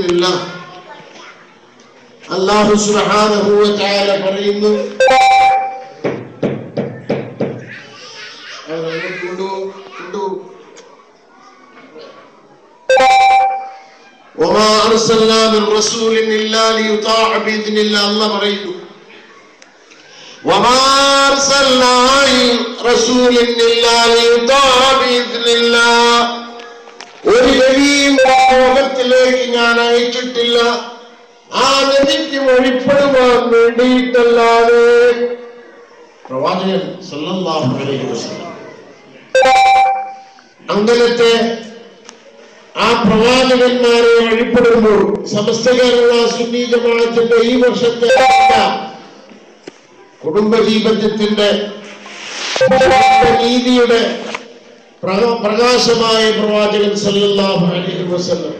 ബിഇذنില്ല അല്ലാഹു സുബ്ഹാനഹു വ തആല പറയുന്നു അത് അങ്ങോട്ട് കൊണ്ടുപോ കൊണ്ടുപോ وما أرسلنا من رسول إلا ليطاع بإذن الله الله പറയുന്നു وما أرسلنا من رسول إلا ليطاع بإذن الله ഒരു നബിയും ലോകത്തിലേക്ക് ഞാൻ അയച്ചിട്ടില്ല ആ നബിക്ക് വഴിപ്പെടുവാൻ വേണ്ടിയിട്ടല്ലാതെ പ്രവാചകൻ സല്ലല്ലാഹു അലൈഹി വസല്ലം അങ്ങനത്തെ ആ പ്രവാചകന്മാരെ വഴിപ്പെടുമ്പോൾ സമസ്ത കേരള സുന്നി ജമാഅത്തിന്റെ ഈ വർഷത്തെ കുടുംബജീവിതത്തിന്റെ നീതിയുടെ പ്രക- പ്രകാശമായ പ്രവാചകൻ സല്ലല്ലാഹു അലൈഹി വസല്ലം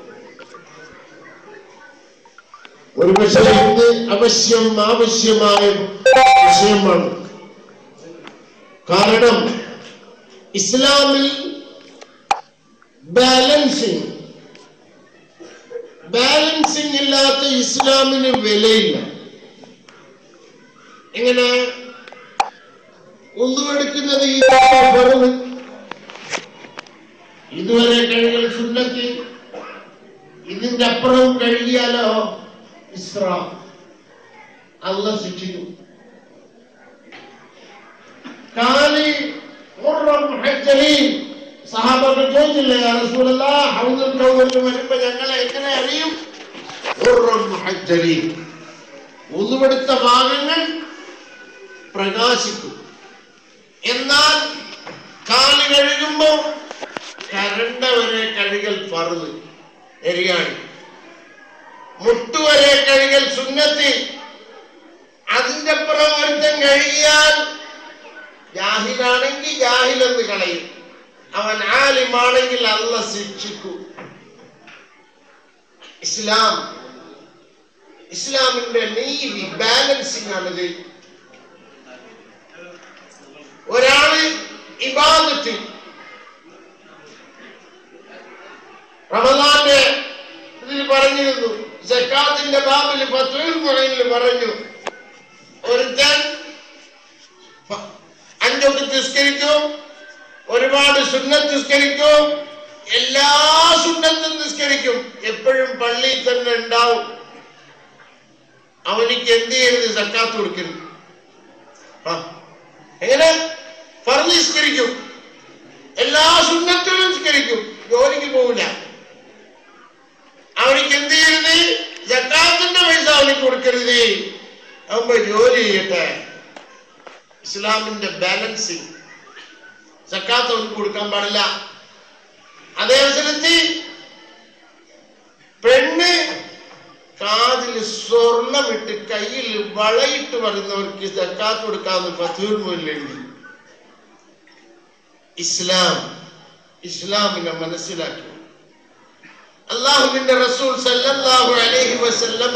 ഒരു പക്ഷേ ഇന്ന് അവശ്യം ആവശ്യമായ വിഷയമാണ് കാരണം ഇസ്ലാമിൽ ബാലൻസിങ് ബാലൻസിങ് ഇല്ലാത്ത ഇസ്ലാമിന് വിലയില്ല എങ്ങനെ ഒന്നുമെടുക്കുന്നത് ഈ ഫറവ് ഇതുവരെ കഴുകൽ സുന്നത്തി ഇതിന്റെ അപ്പുറം കഴുകിയാലോ ഇസ്ര അല്ല ശിക്ഷിക്കും കാലി മുഹറം മുഹജ്ജലീൻ സഹാബാക്കൾ ചോദിച്ചില്ലേ യാ റസൂലല്ലാ ഹൗദുൽ കൗദറിൽ വരുമ്പോ ഞങ്ങളെ എങ്ങനെ അറിയും മുഹറം മുഹജ്ജലീൻ ഒന്നുമെടുത്ത ഭാഗങ്ങൾ പ്രകാശിക്കും എന്നാൽ കാല് കഴുകുമ്പോ കരണ്ട വരെ കഴുകൽ പറന്ന് എരിയാണ് മുട്ടുവരെ കഴുകൽ സുന്നത്തി അതിന്റെ അപ്പുറം ഒരുത്തൻ കഴുകിയാൽ ജാഹിലാണെങ്കിൽ ജാഹിലെന്ന് കളയും അവൻ ആലിമാണെങ്കിൽ അല്ല ശിക്ഷിക്കും ഇസ്ലാം ഇസ്ലാമിന്റെ നീതി ബാലൻസിംഗ് ആണിത് ഒരാള് ഇബാദത്തിൽ റമദാന്റെ ഇതിൽ പറഞ്ഞിരുന്നു സക്കാത്തിന്റെ ബാബിൽ പത്തുവിൽ പറയുന്നത് പറഞ്ഞു ഒരുത്തൻ പ- അഞ്ചൊക്കെ നിസ്കരിക്കും ഒരുപാട് സുന്നത്ത് നിസ്കരിക്കും എല്ലാ സുന്നത്തും നിസ്കരിക്കും എപ്പോഴും പള്ളിയിൽ തന്നെ ഉണ്ടാവും അവനിക്ക് എന്ത് ചെയ്യരുത് സക്കാത്ത് കൊടുക്കരുത് ആ. എങ്ങനെ ഫർള് നിസ്കരിക്കും എല്ലാ സുന്നത്തിലും നിസ്കരിക്കും ജോലിക്ക് പോകില്ല അവനിക്ക് എന്ത് ചെയ്യരുത് ജക്കാത്തിന്റെ പൈസ അവനിക്ക് കൊടുക്കരുത് അവൻ പോയി ജോലി ചെയ്യട്ടെ ഇസ്ലാമിന്റെ ബാലൻസിങ് സക്കാത്ത് അവർക്ക് കൊടുക്കാൻ പാടില്ല അതേ അവസരത്തിൽ പെണ്ണ് കാതിൽ സ്വർണമിട്ട് കയ്യിൽ വളയിട്ട് വരുന്നവർക്ക് സക്കാത്ത് കൊടുക്കാന്ന് ഫതൂർ മുല്ലുണ്ട് ഇസ്ലാം ഇസ്ലാമിനെ മനസ്സിലാക്കി അള്ളാഹുവിന്റെ റസൂൽ സല്ലല്ലാഹു അലൈഹി വസല്ലമ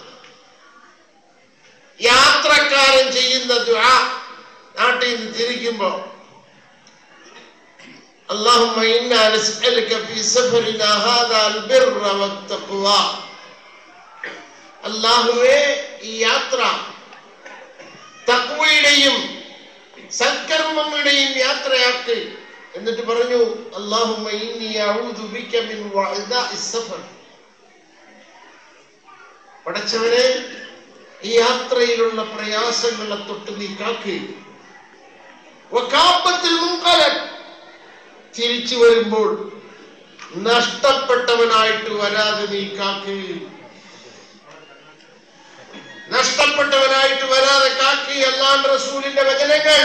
യാത്രക്കാരൻ ചെയ്യുന്ന ദുആ നാട്ടിൽ നിന്ന് തിരിക്കുമ്പോ اللهم إنا نسألك في سفرنا هذا البر والتقوى അള്ളാഹുവേ ഈ യാത്ര തക്വയുടെയും സൽക്കർമ്മങ്ങളുടെയും യാത്രയാക്ക് എന്നിട്ട് പറഞ്ഞു അള്ളാഹുമ്മ ഇന്നി അഊദു ബിക മിൻ വഅദാഇ സഫർ പടച്ചവനെ ഈ യാത്രയിലുള്ള പ്രയാസങ്ങളെ തൊട്ട് നീ കാക്ക് വകാബത്തിൽ മുൻകലൻ തിരിച്ചു വരുമ്പോൾ നഷ്ടപ്പെട്ടവനായിട്ട് വരാതെ നീ കാക്ക് നഷ്ടപ്പെട്ടവനായിട്ട് വരാതെ കാക്കി അല്ലാണ്ട് റസൂലിന്റെ വചനങ്ങൾ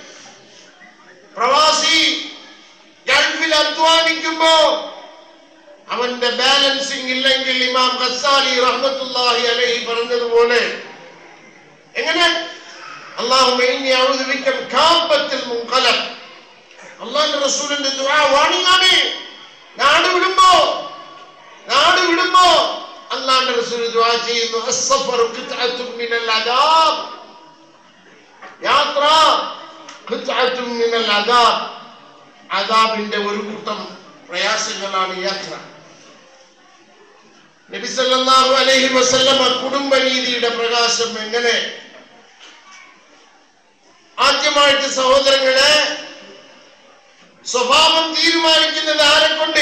പ്രവാസി ഗൾഫിൽ അധ്വാനിക്കുമ്പോ അവന്റെ ബാലൻസിംഗ് ഇല്ലെങ്കിൽ ഇമാം ഖസാലി റഹ്മത്തുള്ളാഹി അലൈഹി പറഞ്ഞതുപോലെ എങ്ങനെ അള്ളാഹുമ്മ ഇന്നി അഊദു ബിക മിൻ കാബത്തിൽ മുൻഖലബ് അള്ളാഹുവിന്റെ റസൂലിന്റെ ദുആ വാണിംഗ് ആണ് നാട് വിടുമ്പോ നാട് വിടുമ്പോ അള്ളാഹുവിന്റെ റസൂൽ ദുആ ചെയ്യുന്നു അസ്സഫറു ഖിത്അത്തുൻ മിനൽ അദാബ് യാത്ര ഖിത്അത്തുൻ മിനൽ അദാബ് അദാബിന്റെ ഒരു കൂട്ടം പ്രയാസങ്ങളാണ് യാത്ര നബി സല്ലല്ലാഹു അലൈഹി വസല്ലമ കുടുംബരീതിയുടെ പ്രകാശം എങ്ങനെ ആദ്യമായിട്ട് സഹോദരങ്ങളെ സ്വഭാവം തീരുമാനിക്കുന്നത് ആരെ കൊണ്ട്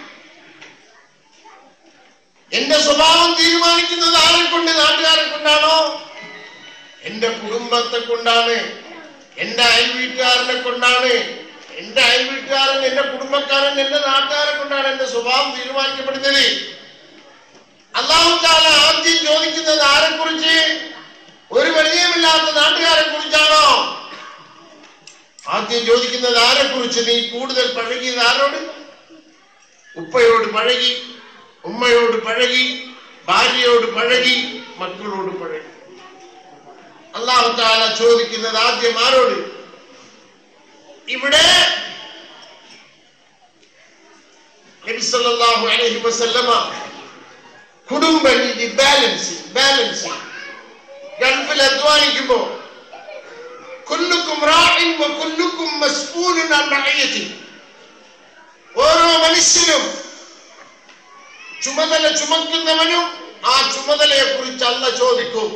എന്റെ സ്വഭാവം തീരുമാനിക്കുന്നത് ആരെ കൊണ്ട് നാട്ടുകാരെ കൊണ്ടാണോ എന്റെ കുടുംബത്തെ കൊണ്ടാണ് എന്റെ അയൽവീട്ടുകാരനെ കൊണ്ടാണ് എന്റെ അയൽവീട്ടുകാരൻ എന്റെ കുടുംബക്കാരൻ എന്റെ നാട്ടുകാരെ കൊണ്ടാണ് എന്റെ സ്വഭാവം തീരുമാനിക്കപ്പെടുന്നത് അള്ളാഹു താല ആദ്യം ചോദിക്കുന്നത് ആരെ കുറിച്ച് ഒരു പരിചയമില്ലാത്ത നാട്ടുകാരെ കുറിച്ചാണോ ആദ്യം ചോദിക്കുന്നത് ആരെ കുറിച്ച് നീ കൂടുതൽ പഴകിയത് ആരോട് ഉപ്പയോട് പഴകി ഉമ്മയോട് പഴകി ഭാര്യയോട് പഴകി മക്കളോട് പഴകി അള്ളാഹു താല ചോദിക്കുന്നത് ആദ്യം ആരോട് ഇവിടെ നബി സല്ലല്ലാഹു അലൈഹി വസല്ലമ കുടുംബ രീതി ബാലൻസിങ് ബാലൻസിങ് ഗൾഫിൽ അധ്വാനിക്കുമ്പോ കുല്ലുക്കും റാഇൻ വ കുല്ലുക്കും മസ്ഊലുൻ അൻ റഅയതി ഓരോ മനുഷ്യനും ചുമതല ചുമക്കുന്നവനും ആ ചുമതലയെ കുറിച്ച് അല്ല ചോദിക്കും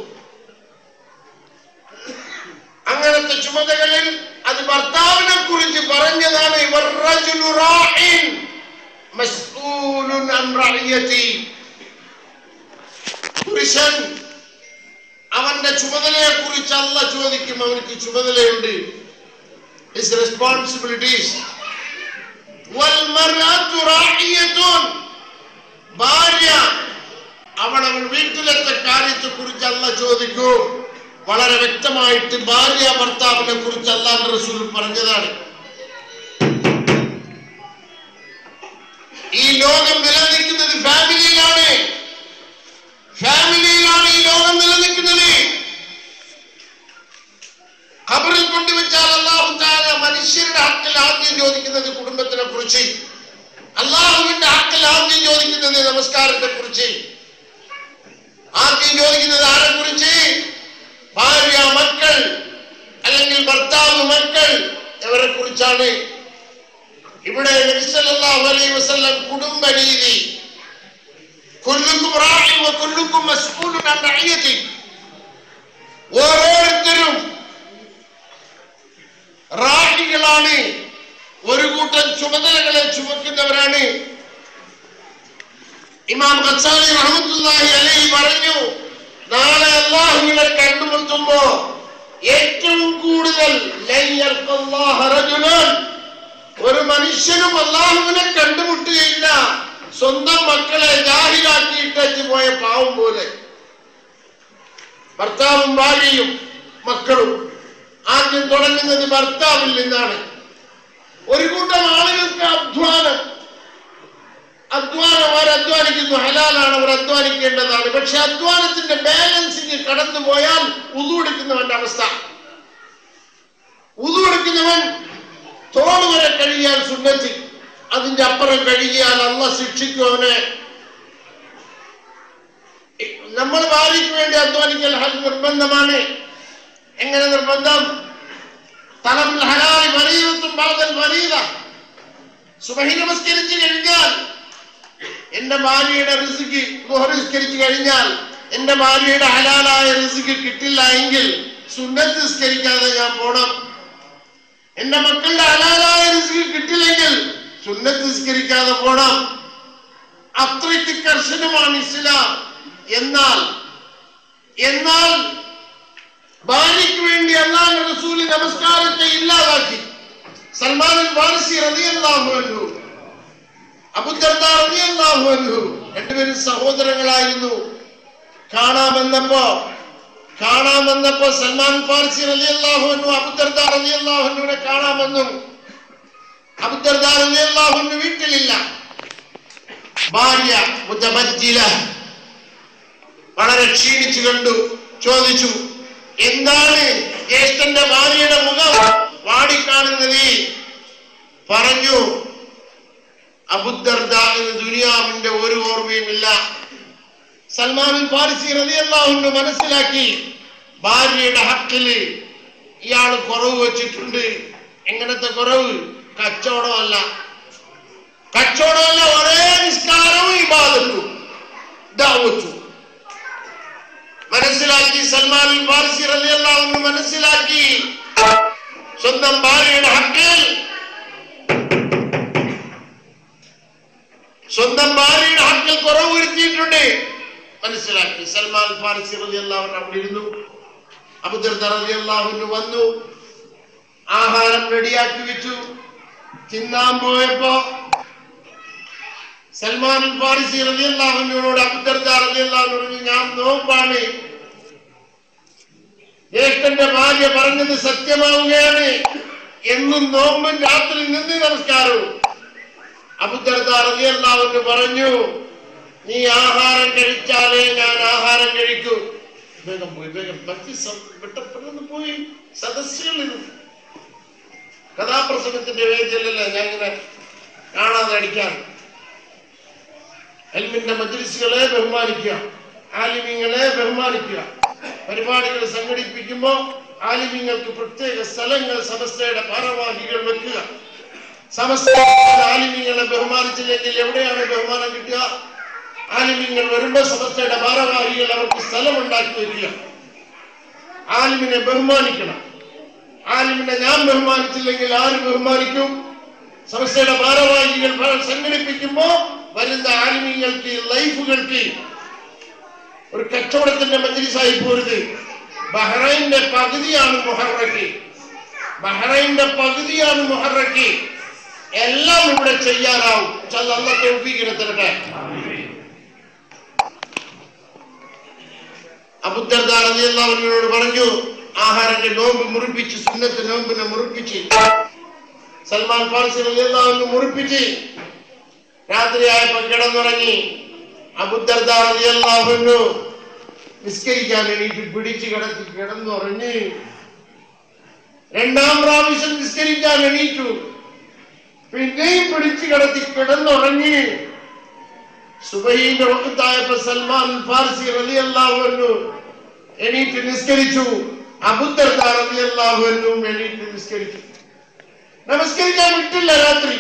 അങ്ങനത്തെ ചുമതലകളിൽ അത് ഭർത്താവിനെ കുറിച്ച് പറഞ്ഞതാണ് വറജുലു റാഇൻ മസ്ഊലുൻ അൻ റഅയതി പുരുഷൻ അവന്റെ ചുമതലയെ കുറിച്ച് അല്ല ചോദിക്കും അവർക്ക് ചുമതലയുണ്ട് ഹിസ് റെസ്പോൺസിബിലിറ്റീസ് ഭാര്യ അവൾ അവൾ വീട്ടിലത്തെ കാര്യത്തെ കുറിച്ച് അല്ല ചോദിക്കൂ വളരെ വ്യക്തമായിട്ട് ഭാര്യ ഭർത്താവിനെ കുറിച്ച് അല്ലാഹ് റസൂൽ പറഞ്ഞതാണ് ഈ ലോകം നിലനിൽക്കുന്നത് ഫാമിലിയിലാണ് ഫാമിലിയിലാണ് ഈ ലോകം നിലനിൽക്കുന്നത് ഖബറിൽ കൊണ്ടുവച്ചാൽ അള്ളാഹു താല മനുഷ്യരുടെ ഹക്കിൽ ആദ്യം ചോദിക്കുന്നത് കുടുംബത്തിനെ കുറിച്ച് അള്ളാഹുവിന്റെ ഹക്കിൽ ആദ്യം ചോദിക്കുന്നത് നമസ്കാരത്തെ കുറിച്ച് ആദ്യം ചോദിക്കുന്നത് ആരെ കുറിച്ച് ഭാര്യ മക്കൾ അല്ലെങ്കിൽ ഭർത്താവ് മക്കൾ ഇവരെ കുറിച്ചാണ് ഇവിടെ നബി സല്ലല്ലാഹു അലൈഹി വസല്ലം കുടുംബ രീതി കുല്ലുക്കും റാഇൻ വ കുല്ലുക്കും മസ്ഊലുൻ അൻ റഅയതി ഓരോരുത്തരും റാഹികളാണ് ഒരു കൂട്ടം ചുമതലകളെ ചുമക്കുന്നവരാണ് ഇമാം ഖസാലി റഹ്മത്തുള്ളാഹി അലൈഹി പറഞ്ഞു നാളെ അല്ലാഹുവിനെ കണ്ടുമുട്ടുമ്പോ ഏറ്റവും കൂടുതൽ ലൻ യൽഖല്ലാഹ റജുലുൻ ഒരു മനുഷ്യനും അള്ളാഹുവിനെ കണ്ടുമുട്ടുകയില്ല സ്വന്തം മക്കളെ ജാഹിലാക്കിയിട്ടു പോയ പാവം പോലെ ഭർത്താവും ഭാര്യയും മക്കളും ആദ്യം തുടങ്ങുന്നത് ഭർത്താവിൽ നിന്നാണ് ഒരു കൂട്ടം ആളുകൾക്ക് അധ്വാനം അധ്വാനം അവർ അധ്വാനിക്കുന്നു ഹലാലാണ് അവർ അധ്വാനിക്കേണ്ടതാണ് പക്ഷെ അധ്വാനത്തിന്റെ ബാലൻസിങ് കടന്നു പോയാൽ ഉതുവെടുക്കുന്നവന്റെ അവസ്ഥ ഉതുവെടുക്കുന്നവൻ തോട് വരെ കഴിയാൻ സുന്നത്തി അതിന്റെ അപ്പുറം കഴിയാൽ അല്ല ശിക്ഷിക്കും അവനെ നമ്മൾ ഭാര്യയ്ക്ക് വേണ്ടി അധ്വാനിക്കൽ ഹൽ നിർബന്ധമാണ് എങ്ങനെ നിർബന്ധം തലമുൽ ഹലാൽ വരീതത്തും ബാദൽ വരീത സുബഹി നമസ്കരിച്ചു കഴിഞ്ഞാൽ എന്റെ ഭാര്യയുടെ റിസിക്ക് നിസ്കരിച്ചു കഴിഞ്ഞാൽ എന്റെ ഭാര്യയുടെ ഹലാലായ റിസിക്ക് കിട്ടില്ല എങ്കിൽ സുന്നത്ത് നിസ്കരിക്കാതെ ഞാൻ പോണം എന്റെ മക്കളുടെ ഹലാലായ റിസിക്ക് കിട്ടില്ലെങ്കിൽ സുന്നത്ത് നിസ്കരിക്കാതെ പോണം അത്രയ്ക്ക് കർശനമാണ് ഇസ്ലാം എന്നാൽ എന്നാൽ ഭാര്യയ്ക്ക് വേണ്ടി അള്ളാഹ് റസൂല് നമസ്കാരത്തെ ഇല്ലാതാക്കി സൽമാൻ ഫാർസി റളിയല്ലാഹു അൻഹു അബുദർദ റളിയല്ലാഹു അൻഹു രണ്ടുപേരും സഹോദരങ്ങളായിരുന്നു കാണാമെന്നപ്പോ കാണാമെന്നപ്പോ സൽമാൻ ഫാർസി റളിയല്ലാഹു അൻഹു അബുദർദ റളിയല്ലാഹു അൻഹുവിനെ കാണാമെന്നും അബുദർദ റളിയല്ലാഹു അൻഹു വീട്ടിലില്ല ഭാര്യ മുതബജ്ജില വളരെ ക്ഷീണിച്ചു കണ്ടു ചോദിച്ചു എന്താണ് ജ്യേഷ്ഠന്റെ ഭാര്യയുടെ മുഖം വാടിക്കാണുന്നത് പറഞ്ഞു അബുദ്ധർദാവിന് ദുനിയാവിന്റെ ഒരു ഓർമ്മയുമില്ല സൽമാൻ ഫാരിസി റളിയല്ലാഹുവിന് മനസ്സിലാക്കി ഭാര്യയുടെ ഹക്കില് ഇയാൾ കുറവ് വെച്ചിട്ടുണ്ട് എങ്ങനത്തെ കുറവ് കച്ചവടമല്ല കച്ചവടമല്ല ഒരേ നിസ്കാരവും ഇബാദത്തും ദഅവത്തു മനസ്സിലാക്കി സൽമാൻ അൽ ഫാർസി റളിയല്ലാഹു അൻഹു മനസ്സിലാക്കി സ്വന്തം ഭാര്യയുടെ ഹക്കിൽ സ്വന്തം ഭാര്യയുടെ ഹക്കിൽ കുറവ് വരുത്തിയിട്ടുണ്ട് മനസ്സിലാക്കി സൽമാൻ അൽ ഫാർസി റളിയല്ലാഹു അൻഹു അവിടെ ഇരുന്നു അബുദർദ റളിയല്ലാഹു അൻഹു വന്നു ആഹാരം റെഡിയാക്കി വെച്ചു തിന്നാൻ പോയപ്പോ സൽമാൻ അൽ ഫാരിസി റളിയല്ലാഹുവിനോട് അബ്ദർദ റളിയല്ലാഹു പറഞ്ഞു ഞാൻ നോമ്പാണ് ജ്യേഷ്ഠന്റെ ഭാര്യ പറഞ്ഞത് സത്യമാവുകയാണ് എന്നും നോമ്പും രാത്രി നിന്ന് നമസ്കാരവും അബുദർദ റളിയല്ലാഹു പറഞ്ഞു നീ ആഹാരം കഴിച്ചാലേ ഞാൻ ആഹാരം കഴിക്കൂ വേഗം പോയി വേഗം പറ്റി വിട്ടപ്പെടുന്നു പോയി സദസ്സുകളിൽ കഥാപ്രസംഗത്തിന്റെ വേദിയിലല്ല ഞാൻ ഇങ്ങനെ കാണാതെ അടിക്കാൻ എൽമിന്റെ മജ്ലിസുകളെ ബഹുമാനിക്കുക ആലിമ്യങ്ങളെ ബഹുമാനിക്കുക പരിപാടികൾ സംഘടിപ്പിക്കുമ്പോൾ ആലിമ്യങ്ങൾക്ക് പ്രത്യേക സ്ഥലങ്ങൾ സമസ്തയുടെ ഭാരവാഹികൾ വെക്കുക സമസ്ത ആലിമ്യങ്ങളെ ബഹുമാനിച്ചില്ലെങ്കിൽ എവിടെയാണ് ബഹുമാനം കിട്ടുക ആലിമ്യങ്ങൾ വരുമ്പോൾ സമസ്തയുടെ ഭാരവാഹികൾ അവർക്ക് സ്ഥലം ഉണ്ടാക്കി വെക്കുക ആലിമിനെ ബഹുമാനിക്കണം ആലിമിനെ ഞാൻ ബഹുമാനിച്ചില്ലെങ്കിൽ ആര് ബഹുമാനിക്കും സമസ്തയുടെ ഭാരവാഹികൾ ഭ- സംഘടിപ്പിക്കുമ്പോ വരുന്ന ആലിമീങ്ങൾക്ക് ലൈഫുകൾക്ക് ഒരു കച്ചവടത്തിന്റെ മജ്ലിസായി പോരുത് ബഹ്റൈന്റെ പകുതിയാണ് മുഹറക്ക് ബഹ്റൈന്റെ പകുതിയാണ് മുഹറക്ക് എല്ലാം ഇവിടെ ചെയ്യാനാവും ചല്ല അല്ല തോൽപ്പിക്കണം തരട്ടെ അബുദ്ധർദാറിയോട് പറഞ്ഞു ആഹാരന്റെ നോമ്പ് മുറിപ്പിച്ച് സുന്നത്ത് നോമ്പിനെ മുറിപ്പിച്ച് സൽമാൻ ഫാർസി റളിയല്ലാഹു മുറിപ്പിച്ച് രാത്രിയായപ്പോ കിടന്നുറങ്ങി അബുദ്ധർദാറിയല്ലാഹുന്നു നിസ്കരിക്കാൻ എണീറ്റ് പിടിച്ചു കിടത്തി കിടന്നുറങ്ങി രണ്ടാം പ്രാവശ്യം നിസ്കരിക്കാൻ എണീറ്റു പിന്നെയും പിടിച്ചു കിടത്തി കിടന്നുറങ്ങി സുബഹീന്റെ വക്കത്തായപ്പോ സൽമാൻ ഫാർസി റളിയല്ലാഹു എണീറ്റ് നിസ്കരിച്ചു അബുദ്ധർദാ റളിയല്ലാഹു എണീറ്റ് നിസ്കരിച്ചു നമസ്കരിക്കാൻ വിട്ടില്ല രാത്രി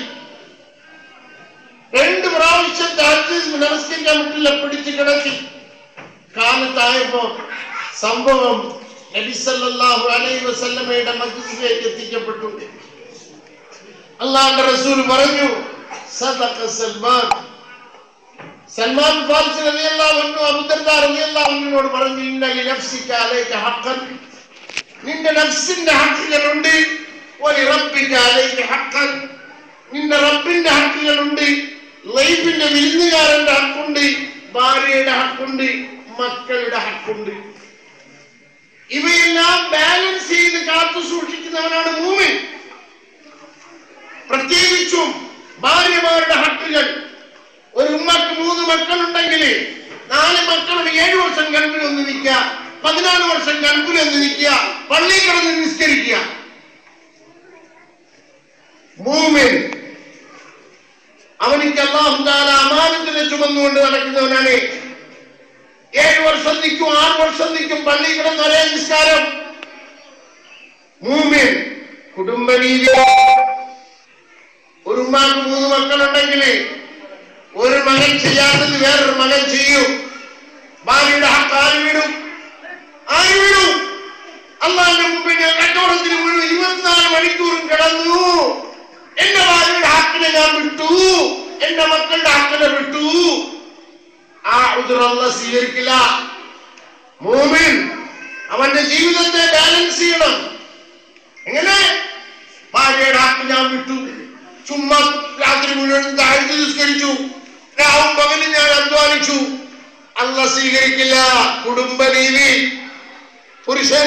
രണ്ട് പ്രാവശ്യം താഴ്ച നമസ്കരിക്കാൻ വിട്ടില്ല പിടിച്ചു കിടത്തി കാലത്തായപ്പോ സംഭവം നബി സല്ലല്ലാഹു അലൈഹി വസല്ലമയുടെ മജ്ലിസിലേക്ക് എത്തിക്കപ്പെട്ടു അള്ളാഹുന്റെ റസൂൽ പറഞ്ഞു സദഖ സൽമാൻ സൽമാൻ ഫാർസി റളിയല്ലാഹു അൻഹു അബൂദർദാ റളിയല്ലാഹു അൻഹുവിനോട് പറഞ്ഞു ഇന്ന ലി നഫ്സിക അലൈക ഹഖൻ നിന്റെ നഫ്സിന്റെ ഹക്കുകളുണ്ട് ഒരു റബ്ബിന്റെ അലൈക ഹഖൻ നിന്റെ റബ്ബിന്റെ ഹക്കുകളുണ്ട് ലൈഫിന്റെ വിരുന്നുകാരന്റെ ഹക്കുണ്ട് ഭാര്യയുടെ ഹക്കുണ്ട് മക്കളുടെ ഹക്കുണ്ട് ഇവയെല്ലാം ബാലൻസ് ചെയ്ത് കാത്തു സൂക്ഷിക്കുന്നവനാണ് മൂമിൻ പ്രത്യേകിച്ചും ഭാര്യമാരുടെ ഹക്കുകൾ ഒരു ഉമ്മക്ക് മൂന്ന് മക്കളുണ്ടെങ്കിൽ നാല് മക്കളുടെ ഏഴു വർഷം ഗൾഫിൽ ഒന്ന് നിൽക്കുക പതിനാല് വർഷം ഗൾഫിൽ ഒന്ന് നിൽക്കുക പള്ളി കിടന്ന് നിസ്കരിക്കുക മൂമിൻ അവനിക്ക് അള്ളാഹുദാല അമാനത്തിനെ ചുമന്നുകൊണ്ട് നടക്കുന്നവനാണ് ഏഴ് വർഷം നിൽക്കും ആറ് വർഷം നിൽക്കും പള്ളി കിടന്ന് ഒരേ നിസ്കാരം മൂമിൻ കുടുംബനീതി ഒരു ഉമ്മാക്ക് മൂന്ന് മക്കളുണ്ടെങ്കിൽ ഒരു മകൻ ചെയ്യാത്തത് വേറൊരു മകൻ ചെയ്യും ഭാര്യയുടെ ഹക്ക് ആര് വിടും ആര് വിടും അള്ളാന്റെ മുമ്പിൽ ഞാൻ കച്ചവടത്തിന് മുഴുവൻ ഇരുപത്തിനാല് മണിക്കൂറും കിടന്നു എന്റെ ഭാര്യയുടെ ഹക്കിനെ ഞാൻ വിട്ടു എന്റെ മക്കളുടെ ഹക്കിനെ വിട്ടു ആ ഉദരല്ല സ്വീകരിക്കില്ല മൂമിൻ അവന്റെ ജീവിതത്തെ ബാലൻസ് ചെയ്യണം എങ്ങനെ ഭാര്യയുടെ ഹക്ക് ഞാൻ വിട്ടു ചുമ്മാ രാത്രി മുഴുവൻ താഴ്ത്തി നിസ്കരിച്ചു രാവും പകലും ഞാൻ അധ്വാനിച്ചു അല്ല സ്വീകരിക്കില്ല കുടുംബനീതി പുരുഷൻ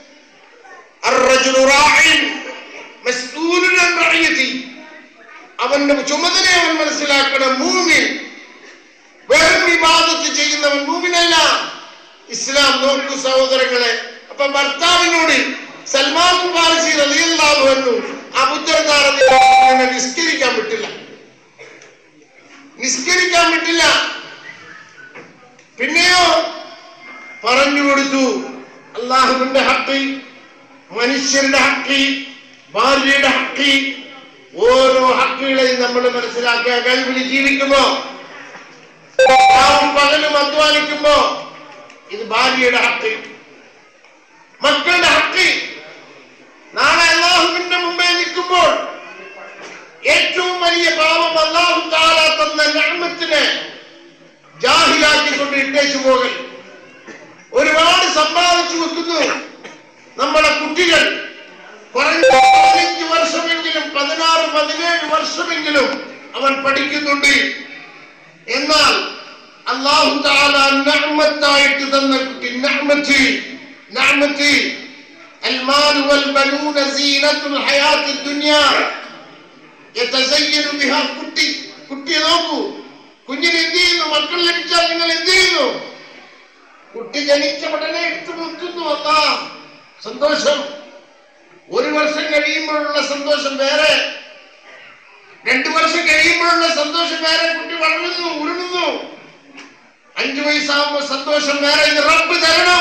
الرجل راع مسؤول عن رعيته അവന്റെ ചുമതലയെ അവൻ മനസ്സിലാക്കണം മൂമിൻ വെറും വിവാദത്ത് ചെയ്യുന്നവൻ മൂമിനല്ല ഇസ്ലാം നോക്കൂ സഹോദരങ്ങളെ അപ്പൊ ഭർത്താവിനോട് സൽമാൻ ഫാർസി റളിയല്ലാഹു അൻഹു അബൂദർദാ റളിയല്ലാഹു അൻഹുവിനെ നിസ്കരിക്കാൻ വിട്ടില്ല നിസ്കരിക്കാൻ വിട്ടില്ല പിന്നെയോ പറഞ്ഞു കൊടുത്തു അള്ളാഹുവിന്റെ ഹക്ക് മനുഷ്യരുടെ ഹക്ക് ഭാര്യയുടെ ഹക്ക് ഓരോ ഹക്കുകളെയും നമ്മൾ മനസ്സിലാക്കുക കഴിവിൽ ജീവിക്കുമ്പോ രാവും പകലും അധ്വാനിക്കുമ്പോ ഇത് ഭാര്യയുടെ ഹക്ക് മക്കളുടെ ഹക്ക് നാളെ അള്ളാഹുവിന്റെ മുമ്പേ നിൽക്കുമ്പോൾ ഏറ്റവും വലിയ പാവം അള്ളാഹു താല തന്ന നന്മത്തിനെ ജാഹിലാക്കിക്കൊണ്ട് ഇട്ടേച്ചു പോകൽ ഒരുപാട് സമ്പാദിച്ചു വെക്കുന്നു നമ്മുടെ കുട്ടികൾ കുറഞ്ഞ പതിനഞ്ച് വർഷമെങ്കിലും പതിനാറ് പതിനേഴ് വർഷമെങ്കിലും അവൻ പഠിക്കുന്നുണ്ട് എന്നാൽ അള്ളാഹു താല നഅ്മത്തായിട്ട് തന്ന കുട്ടി നഅ്മത്ത് നഅ്മത്ത് المال والبنون زينة الحياة الدنيا يتزين بها കുട്ടി കുട്ടിയെ നോക്കൂ കുഞ്ഞിന് എന്ത് ചെയ്യുന്നു മക്കൾ ലഭിച്ചാൽ നിങ്ങൾ എന്ത് ചെയ്യുന്നു കുട്ടി ജനിച്ച ഉടനെ എടുത്തു മുത്തുന്നു അല്ലാ സന്തോഷം ഒരു വർഷം കഴിയുമ്പോഴുള്ള സന്തോഷം വേറെ രണ്ടു വർഷം കഴിയുമ്പോഴുള്ള സന്തോഷം വേറെ കുട്ടി വളരുന്നു ഉരുളുന്നു അഞ്ചു വയസ്സാകുമ്പോ സന്തോഷം വേറെ ഇത് റബ്ബ് തരണം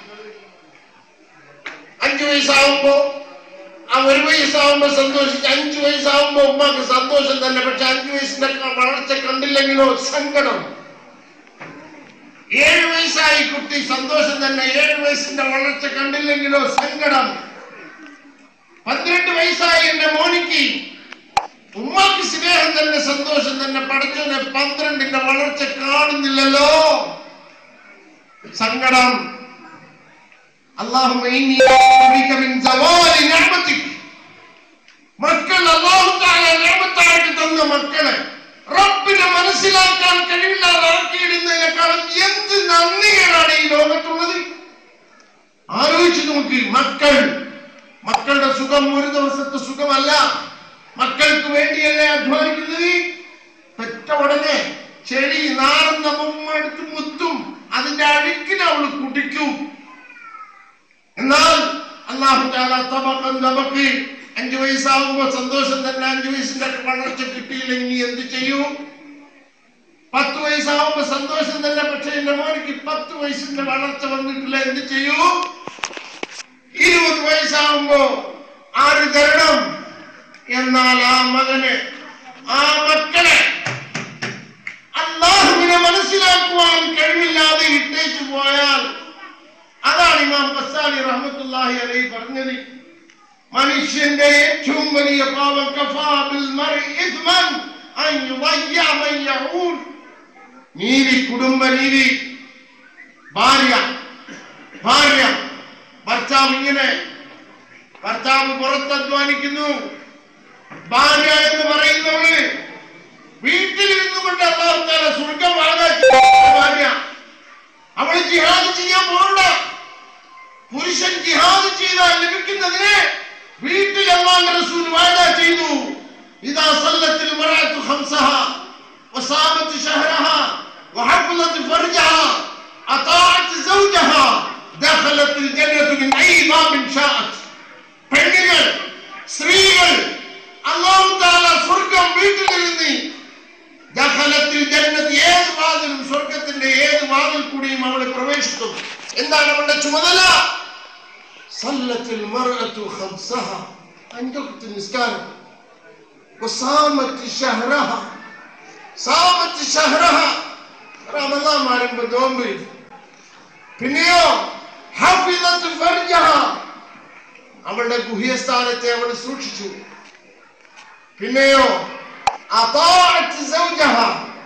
അഞ്ചു വയസ്സാകുമ്പോ ആ ഒരു വയസ്സാകുമ്പോ സന്തോഷിച്ച് അഞ്ചു വയസ്സാകുമ്പോ ഉമ്മാക്ക് സന്തോഷം തന്നെ പക്ഷെ അഞ്ചു വയസ്സിന്റെ ക- വളർച്ച കണ്ടില്ലെങ്കിലോ സങ്കടം ഏഴു വയസ്സായി കുട്ടി സന്തോഷം തന്നെ ഏഴു വയസ്സിന്റെ വളർച്ച കണ്ടില്ലെങ്കിലോ സങ്കടം പന്ത്രണ്ട് വയസ്സായി എന്റെ മോനിക്ക് ഉമ്മാക്ക് സ്നേഹം തന്നെ സന്തോഷം തന്നെ പഠിച്ചവനെ പന്ത്രണ്ടിന്റെ വളർച്ച കാണുന്നില്ലല്ലോ സങ്കടം اللهم إني أعوذ بك من زوال نعمتك മക്കൾ അള്ളാഹു താല നിയമത്തായിട്ട് തന്ന മക്കളെ റബ്ബിനെ മനസ്സിലാക്കാൻ കഴിവില്ലാതാക്കിയിടുന്നതിനേക്കാളും എന്ത് നന്ദികളാണ് ഈ ലോകത്തുള്ളത് ആലോചിച്ച് നോക്ക് മക്കൾ മക്കളുടെ സുഖം ഒരു ദിവസത്തെ സുഖമല്ല മക്കൾക്ക് വേണ്ടിയല്ലേ അധ്വാനിക്കുന്നത് പെറ്റ ഉടനെ ചെടി നാറുന്ന മുമ്മ എടുത്ത് മുത്തും അതിന്റെ അഴുക്കിനെ അവൾ കുടിക്കും എന്നാൽ അള്ളാഹു താല തബക്കം തബക്ക് അഞ്ചു വയസ്സാവുമ്പോ സന്തോഷം തന്നെ അഞ്ചു വയസ്സിന്റെ വളർച്ച കിട്ടിയില്ലെങ്കിൽ നീ എന്ത് ചെയ്യും പത്ത് വയസ്സാവുമ്പോ സന്തോഷം തന്നെ പക്ഷെ എന്റെ മോനിക്ക് പത്ത് വയസ്സിന്റെ വളർച്ച വന്നിട്ടില്ല എന്ത് ചെയ്യൂ ഇരുപത് വയസ്സാവുമ്പോ ആര് തരണം എന്നാൽ ആ മകന് ആ മക്കളെ അള്ളാഹുവിനെ മനസ്സിലാക്കുവാൻ കഴിവില്ലാതെ ഇട്ടേച്ചു പോയാൽ അതാണ് ഇമാം ബസാലി റഹ്മത്തുള്ളാഹി അലൈഹി പറഞ്ഞത് മനുഷ്യന്റെ ഏറ്റവും വലിയ പാപം കഫാ ബിൽ മർഇ ഇത്മൻ അൻ യുവയ്യ മൻ യഊൽ നീതി കുടുംബ നീതി ഭാര്യ ഭാര്യ ഭർത്താവ് ഇങ്ങനെ ഭർത്താവ് പുറത്ത് അധ്വാനിക്കുന്നു ഭാര്യ എന്ന് പറയുന്നവള് വീട്ടിലിരുന്നു കൊണ്ട് അള്ളാഹു താല സ്വർഗം വാങ്ങാൻ ഭാര്യ അവൾ ജിഹാദ് ചെയ്യാൻ പോകണ്ട പുരുഷൻ ജിഹാദ് ചെയ്താൽ ലഭിക്കുന്നതിന് വീട്ടിൽ അള്ളാഹ് റസൂൽ വാഴ ചെയ്തു ഇതാ സല്ലത്തിൽ മറഅത്തു ഖംസഹ വസാമത്ത് ശഹറഹ وحفظت فرجها أطاعت زوجها دخلت الجنة من أي باب شاءت പെണ്ണുങ്ങൾ സ്ത്രീകൾ അള്ളാഹു താല സ്വർഗം വീട്ടിലിരുന്ന് ദഖലത്തിൽ ജന്നത്ത് ഏത് വാതിലും സ്വർഗത്തിന്റെ ഏത് വാതിൽ കൂടിയും അവൾ പ്രവേശിക്കും എന്താണ് അവളുടെ ചുമതല സല്ലത്തിൽ മർഅത്തു ഖംസഹ അഞ്ചൊക്കെ നിസ്കാരം വസാമത്ത് ശഹറഹ സാമത്ത് ശഹറഹ റമദാൻ വരുമ്പോ നോമ്പ് പിന്നെയോ ഹഫിദത്ത് ഫർജഹ അവളുടെ ഗുഹ്യസ്ഥാനത്തെ അവൾ സൂക്ഷിച്ചു പിന്നെയോ അതാഅത്ത് സൗജഹ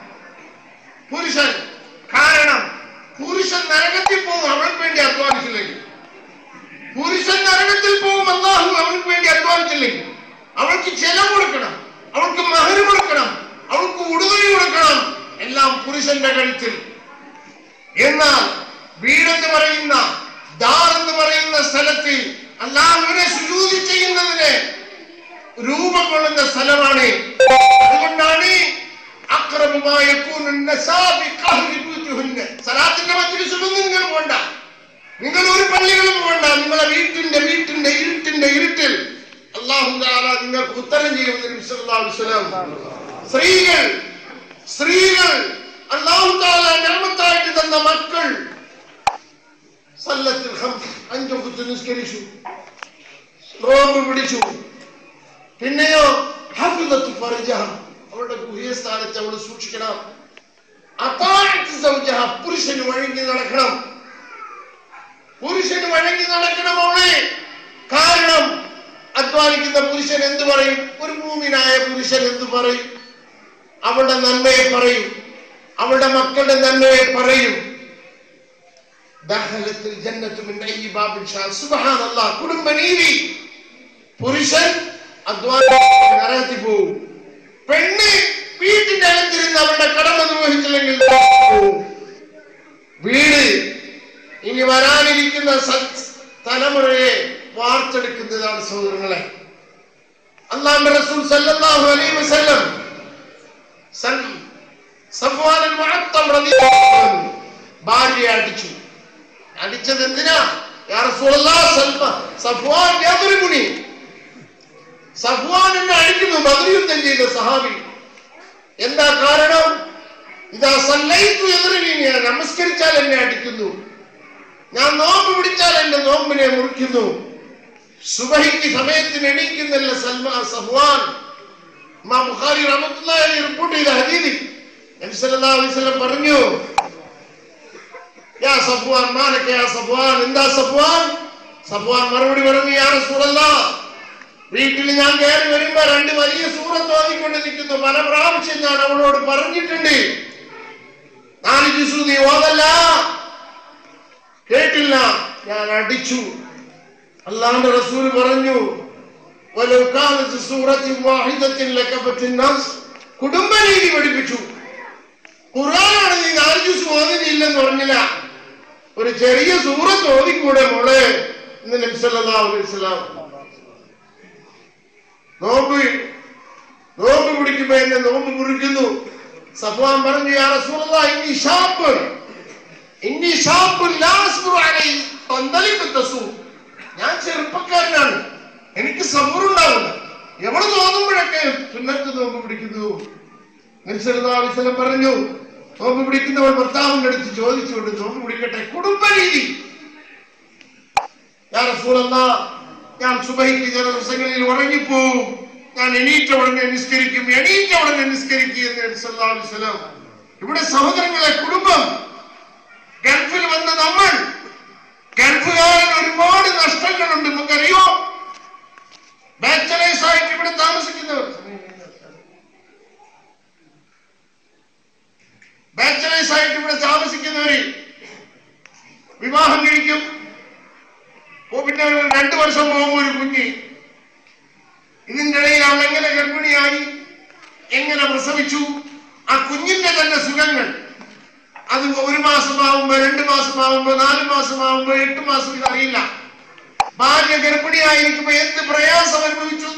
പുരുഷൻ കാരണം പുരുഷൻ നരകത്തിൽ പോകും അവൾക്ക് വേണ്ടി അധ്വാനിച്ചില്ലെങ്കിൽ പുരുഷൻ നരകത്തിൽ പോകും അള്ളാഹു അവൾക്ക് വേണ്ടി അധ്വാനിച്ചില്ലെങ്കിൽ അവൾക്ക് ചെലവ് കൊടുക്കണം അവൾക്ക് മഹർ കൊടുക്കണം അവൾക്ക് ഉടുതുണി കൊടുക്കണം എല്ലാം പുരുഷന്റെ കഴുത്തിൽ എന്നാൽ വീടെന്ന് പറയുന്ന ദാർ എന്ന് പറയുന്ന സ്ഥലത്ത് അള്ളാഹുവിനെ സുജൂതി ചെയ്യുന്നതിന് രൂപം കൊള്ളുന്ന സ്ഥലമാണ് അതുകൊണ്ടാണ് അക്രമമായ സലാത്തിന്റെ മജ്ലിസിലൊന്നും നിങ്ങൾ പോണ്ട നിങ്ങൾ ഒരു പള്ളികളും പോണ്ട നിങ്ങളെ വീട്ടിന്റെ വീട്ടിന്റെ ഇരുട്ടിന്റെ ഇരുട്ടിൽ അള്ളാഹു താല നിങ്ങൾക്ക് ഉത്തരം ചെയ്യുമെന്ന് നബി സല്ലല്ലാഹു അലൈഹി വസല്ലം. സ്ത്രീകൾ സ്ത്രീകൾ അള്ളാഹു താല ഞാമത്തായിട്ട് തന്ന മക്കൾ സല്ലത്തിൽ ഖംസ് അഞ്ചൊക്കെ നിസ്കരിച്ചു റോബ് പിടിച്ചു പിന്നെയോ ഹഫിദത്ത് ഫർജഹ അവളുടെ ഗുഹ്യസ്ഥാനത്ത് അവൾ സൂക്ഷിക്കണം അതാഴത്ത് സൗജഹ പുരുഷന് വഴങ്ങി നടക്കണം പുരുഷന് വഴങ്ങി നടക്കണം അവളെ കാരണം അധ്വാനിക്കുന്ന പുരുഷൻ എന്ത് പറയും ഒരു ഭൂമിനായ പുരുഷൻ എന്ത് പറയും അവളുടെ നന്മയെ പറയും അവളുടെ മക്കളുടെ നന്മയെ പറയും ദഖലത്തിൽ ജന്നത്തു മിൻ അയ്യി ബാബിൻ ഷാ സുബ്ഹാനല്ലാഹ് കുടുംബനീതി പുരുഷൻ അധ്വാനിച്ച് നരകത്തിൽ പോവും പെണ്ണ് വീട്ടിന്റെ അകത്തിരുന്ന് അവരുടെ കടമ നിർവഹിച്ചില്ലെങ്കിൽ പോവും. വീട് ഇനി വരാനിരിക്കുന്ന സ- തലമുറയെ വാർത്തെടുക്കുന്നതാണ് സഹോദരങ്ങളെ അള്ളാഹുന്റെ റസൂൽ സല്ലല്ലാഹു അലൈഹി വസല്ലം സൽ- സഫ്വാൻ അൽ മുഅത്തം റളിയല്ലാഹു അൻഹു ഭാര്യയെ അടിച്ചു അടിച്ചത് എന്തിനാ യാ റസൂലല്ലാഹ് സൽമ സഫ്വാൻ യദ്രിബുനി സഫ്വാൻ എന്നെ അടിക്കുന്നു ബദർ യുദ്ധം ചെയ്ത സഹാബി എന്താ കാരണം ഇതാ സല്ലൈത്തു എതിരിനി ഞാൻ നമസ്കരിച്ചാൽ എന്നെ അടിക്കുന്നു ഞാൻ നോമ്പ് പിടിച്ചാൽ എന്റെ നോമ്പിനെ മുറിക്കുന്നു സുബഹിക്ക് സമയത്തിന് എണീക്കുന്നില്ല സൽമാ സഫ്വാൻ ഇമാം ബുഖാരി റഹ്മത്തുള്ളാഹി അലൈഹി റിപ്പോർട്ട് ചെയ്ത ഹദീസിൽ നബി സല്ലല്ലാഹു അലൈഹി വസല്ലം പറഞ്ഞു യാ സഫ്വാൻ മാനക യാ സഫ്വാൻ എന്താ സഫ്വാൻ സഫ്വാൻ മറുപടി പറഞ്ഞു യാ റസൂലല്ലാഹ് വീട്ടിൽ ഞാൻ കയറി വരുമ്പോ രണ്ട് വലിയ സൂറത്ത് ഓതിക്കൊണ്ട് നിൽക്കുന്നു പല പ്രാവശ്യം ഞാൻ അവളോട് പറഞ്ഞിട്ടുണ്ട് നാല് ജിസു നീ ഓതല്ല കേട്ടില്ല ഞാൻ അടിച്ചു അള്ളാന്റെ റസൂൽ പറഞ്ഞു "വലൗ കാനത്ത് സൂറത്തിൻ വാഹിദത്തിൻ ലകഫത്തിൻ നാസ്." കുടുംബനീതി പഠിപ്പിച്ചു ഖുർആനാണ് നീ നാല് ജ്യൂസ് ഓതിനില്ലെന്ന് പറഞ്ഞില്ല ഒരു ചെറിയ സൂറത്ത് ഓതിക്കൂടെ മോളെ എന്ന് നബി സല്ലല്ലാഹു അലൈഹി വസല്ലം നോമ്പ് നോമ്പ് പിടിക്കുമ്പോ എന്നെ നോമ്പ് മുറിക്കുന്നു സഫ്വാൻ പറഞ്ഞു യാ റസൂലല്ലാഹ് ഇന്നി ഷാബ് ഇന്നി ഷാബ് ലാ അസ്ബുറു അലൈഹി തന്തലിക്കു തസൂ ഞാൻ ചെറുപ്പക്കാരനാണ് എനിക്ക് സബൂറുണ്ടാവില്ല എവിടെ തോന്നുമ്പോഴൊക്കെ സുന്നത്ത് നോമ്പ് പിടിക്കുന്നു നബി സല്ലല്ലാഹു അലൈഹി വസല്ലം പറഞ്ഞു നോമ്പ് പിടിക്കുന്നവൾ ഭർത്താവിന്റെ അടുത്ത് ചോദിച്ചുകൊണ്ട് നോമ്പ് പിടിക്കട്ടെ കുടുംബരീതി യാ റസൂലല്ലാഹ് ഞാൻ സുബഹിക്ക് ചില ദിവസങ്ങളിൽ ഉറങ്ങിപ്പോവും ഞാൻ എണീറ്റ ഉടനെ നിസ്കരിക്കും എണീറ്റ ഉടനെ നിസ്കരിക്കും എന്ന് നബി സല്ലല്ലാഹു അലൈഹി വസല്ലം ഇവിടെ സഹോദരങ്ങളെ കുടുംബം ഗൾഫിൽ വന്ന നമ്മൾ ഗൾഫുകാരൻ ഒരുപാട് നഷ്ടങ്ങളുണ്ട് നമുക്കറിയോ ബാച്ചലേഴ്സ് ആയിട്ട് ഇവിടെ താമസിക്കുന്നവർ ബാച്ചലേഴ്സ് ആയിട്ട് ഇവിടെ താമസിക്കുന്നവര് വിവാഹം കഴിക്കും ഓ, പിന്നെ ഒരു രണ്ടു വർഷം പോകുമ്പോൾ ഒരു കുഞ്ഞ് ഇതിന്റെ ഇടയിൽ അവൾ എങ്ങനെ ഗർഭിണിയായി എങ്ങനെ പ്രസവിച്ചു ആ കുഞ്ഞിന്റെ തന്നെ സുഖങ്ങൾ അത് ഒരു മാസമാവുമ്പോ രണ്ട് മാസമാവുമ്പോ നാല് മാസമാവുമ്പോ എട്ട് മാസം ഇതറിയില്ല ഭാര്യ ഗർഭിണിയായിരിക്കുമ്പോ എന്ത് പ്രയാസം അനുഭവിച്ചു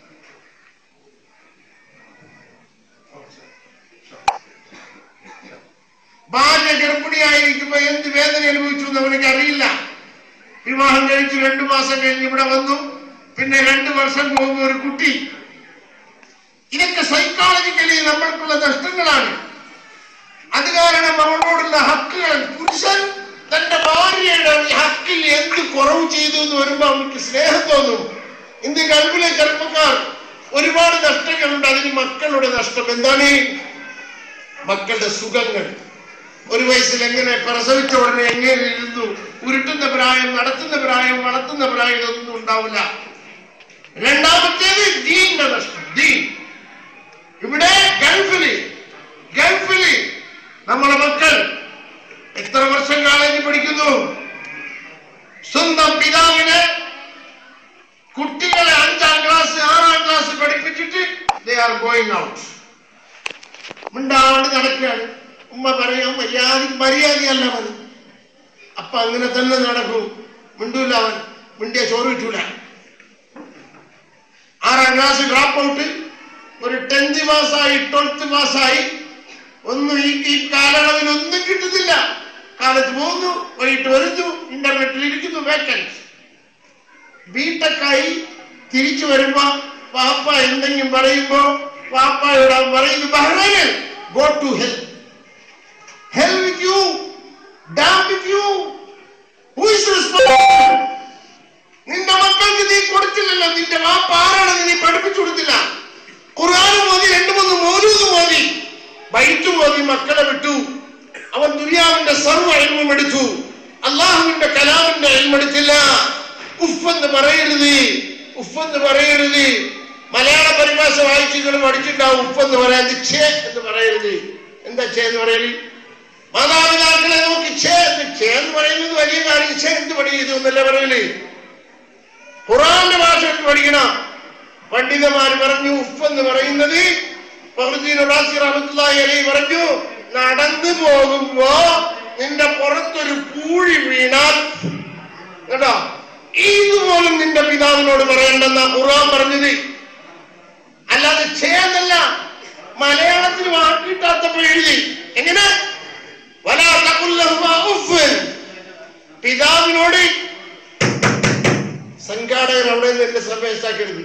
ഭാര്യ ഗർഭിണിയായിരിക്കുമ്പോ എന്ത് വേദന അനുഭവിച്ചു എന്ന് അവനക്ക് അറിയില്ല വിവാഹം കഴിച്ച് രണ്ടു മാസം കഴിഞ്ഞ് ഇവിടെ വന്നു പിന്നെ രണ്ടു വർഷം പോകുമ്പോ ഒരു കുട്ടി ഇതൊക്കെ സൈക്കോളജിക്കലി നമ്മൾക്കുള്ള നഷ്ടങ്ങളാണ് അത് കാരണം അവളോടുള്ള ഹക്കുകൾ പുരുഷൻ തന്റെ ഭാര്യയുടെ ഈ ഹക്കിൽ എന്ത് കുറവ് ചെയ്തു എന്ന് വരുമ്പോ അവർക്ക് സ്നേഹം തോന്നും ഇന്ത്യ ഗൾഫിലെ ചെറുപ്പക്കാർ ഒരുപാട് നഷ്ടങ്ങളുണ്ട് അതിന് മക്കളുടെ നഷ്ടം എന്താണ് മക്കളുടെ സുഖങ്ങൾ ഒരു വയസ്സിൽ എങ്ങനെ പ്രസവിച്ച ഉടനെ എങ്ങനെ ഇരുന്നു ഉരുട്ടുന്ന പ്രായം നടത്തുന്ന പ്രായം വളർത്തുന്ന പ്രായം ഇതൊന്നും ഉണ്ടാവില്ല രണ്ടാമത്തേത് ദീന്റെ നഷ്ടം ദീൻ ഇവിടെ ഗൾഫില് ഗൾഫില് നമ്മളെ മക്കൾ എത്ര വർഷം കോളേജിൽ പഠിക്കുന്നു സ്വന്തം പിതാവിനെ കുട്ടികളെ അഞ്ചാം ക്ലാസ് ആറാം ക്ലാസ് പഠിപ്പിച്ചിട്ട് ദേ ആർ ഗോയിങ് ഔട്ട് മിണ്ടാണ്ട് നടക്കുകയാണ് ഉമ്മ പറയാം മര്യാദ മര്യാദയല്ല മതി അപ്പൊ അങ്ങനെ തന്നെ നടക്കും മിണ്ടൂല അവൻ മിണ്ടിയ ചോറ് കിട്ടൂല ആറാം ക്ലാസ് ഡ്രോപ്പ് ഔട്ട് ഒരു ടെൻത്ത് പാസ്സായി ട്വൽത്ത് പാസ്സായി ഒന്നും ഈ ഈ കാലയളവിൽ ഒന്നും കിട്ടുന്നില്ല കാലത്ത് പോകുന്നു വൈകിട്ട് വരുന്നു ഇന്റർനെറ്റിൽ ഇരിക്കുന്നു വേക്കൻസ് ബിടെക്കായി തിരിച്ചു വരുമ്പോ വാപ്പ എന്തെങ്കിലും പറയുമ്പോ വാപ്പയോട് അവൻ പറയുന്നു ബഹ്റൈനിൽ go to hell hell with you damn with you who is responsible നിന്റെ മക്കൾക്ക് നീ കൊടുത്തില്ലല്ലോ നിന്റെ വാപ്പ ആരാണെന്ന് നീ പഠിപ്പിച്ചു കൊടുത്തില്ല ഖുർആൻ മോദി രണ്ടു മൂന്ന് മോലൂത് മോദി ബൈറ്റ് മോദി മക്കളെ വിട്ടു അള്ളാഹുവിന്റെ കലാമിന്റെ അയൽമെടുത്തില്ല ഉഫ് എന്ന് പറയരുത് ഉഫ് എന്ന് പറയരുത് മലയാള പരിഭാഷ വായിച്ചുകൾ പഠിച്ചിട്ടുണ്ടാവും ഉഫ് എന്ന് പറയാൻ ഛേ എന്ന് പറയരുത് എന്താ ഛേ എന്ന് പറയല് മാതാപിതാക്കളെ നോക്കി ഛേ എന്ന് ഛേ എന്ന് പറയുന്നത് വലിയ കാര്യം ഛേ എന്ത് പണി ചെയ്തു എന്നല്ലേ പറയല് ഖുറാന്റെ ഭാഷ എടുത്ത് പഠിക്കണം പണ്ഡിതന്മാർ പറഞ്ഞു ഉഫ് എന്ന് പറയുന്നത് ഫഖ്റുദ്ദീൻ റാസി റഹ്മത്തുള്ളാഹി അലൈഹി പറഞ്ഞു നടന്നു പോകുമ്പോ നിന്റെ പുറത്തൊരു പൂഴി വീണാൽ കേട്ടോ ഇതുപോലും നിന്റെ പിതാവിനോട് പറയണ്ടെന്നാ ഖുർആൻ പറഞ്ഞത് അല്ലാതെ ചേന്നല്ല മലയാളത്തിൽ വാക്കിട്ടാത്തപ്പോ എഴുതി എങ്ങനെ വലാ തഖുല്ലഹുമാ ഉഫ് പിതാവിനോട് സംഘാടകർ അവിടെ നിന്ന് എന്റെ സമയത്താക്കരുത്